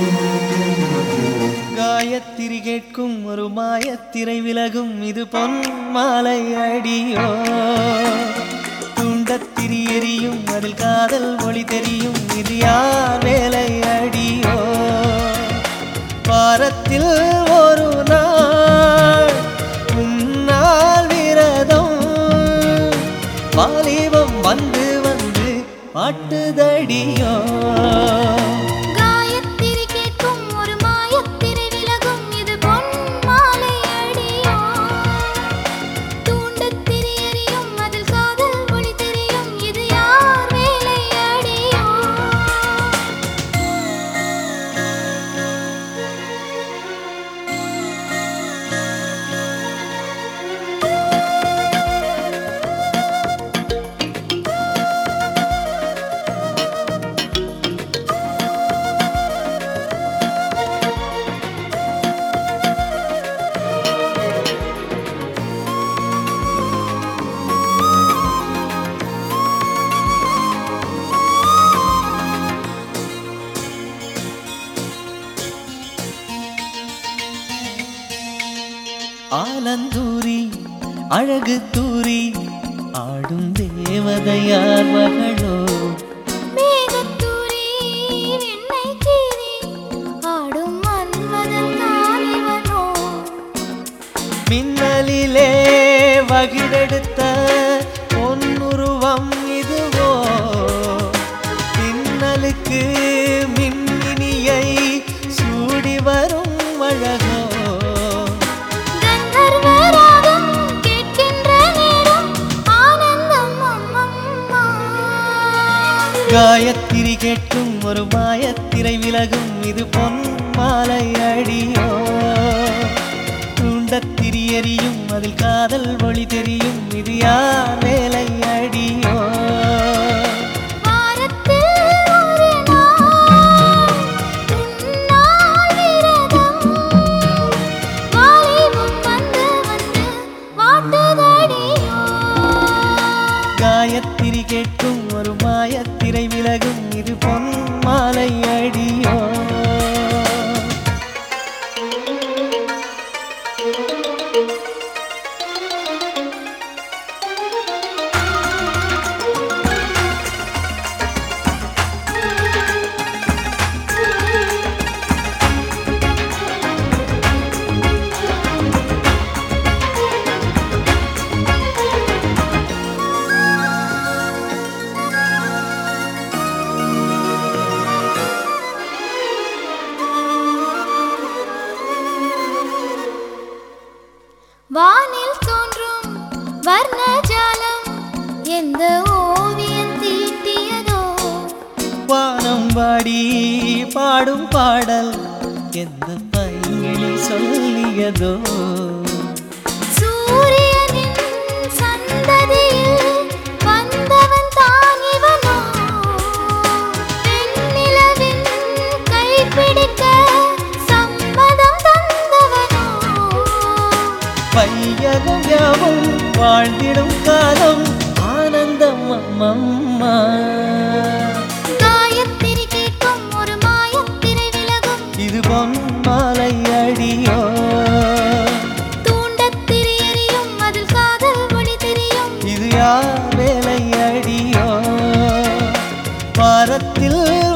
காயத்திரி கேட்கும் ஒரு மாயத்திரை விலகும் இது பொன் மாலை அடியோ துண்டத்திரி எரியும் அதில் காதல் ஒளி தெரியும் இது யார் வேலை அடியோ வாரத்தில் ஒரு நாள் உன்னால் விரதம் வாலிபம் வந்து வந்து பாட்டுதடியோ காயத்திரி கேட்கும் ஒரு மாயத்திரை விலகும் இது பொன் மாலை அடியோ தூண்டத்திரி எரியும் அதில் காதல் ஒளி தெரியும் இது யார் வேலை அடியோ ஆலந்தூரி அழகு தூரி ஆடும் தேவதையார் மகளோ மேகத்தூரி வெண்ணை கீறி ஆடும் மன்மதன் தானிவனோ மின்னலிலே வகிடெடுத்த பொன்னுருவம் இதுவோ மின்னலுக்கு மின்னினியை சூடி வரும் அழகோ கந்தர்வராகம் கேட்கின்ற நேரம் ஆனந்தம் அம்மம்மா காயத்திரி கேட்கும் ஒரு மாயத்திரை விலகும் இது பொன் மாலை அடியோ தூண்டத்திரி எரியும் அதில் காதல் ஒளி தெரியும் இது யார் வேலை அடியோ வாரத்தில் ஒரு நாள் உன்னால் விரதம் வாலிபம் வந்து வந்து வாட்டுதடியோ காயத்திரி கேட்கும் ஒரு மாயத்திரை விலகும் இது பொன் மாலை அடியோ வானில் தோன்றும் வர்ணஜாலம் எந்த ஓவியம் தீட்டியதோ வானம் வாடி பாடும் பாடல் எந்த பைங்கிளி சொல்லியதோ சூரியனின் சந்ததியில் வந்தவன் தான் இவனோ வெண்ணிலவின் கைப்பிடிக்க சம்மதம் தந்தவனோ பையகம் யாவும் வாழ்ந்திடும் காலம் ஆனந்தம் அம்மம்மா காயத்திரி கேட்கும் ஒரு மாயத்திரை விலகும் இது பொன் மாலை அடியோ தூண்டத்திரி எரியும் அதில் காதல் ஒளி தெரியும் இது யார் வேலை அடியோ வாரத்தில்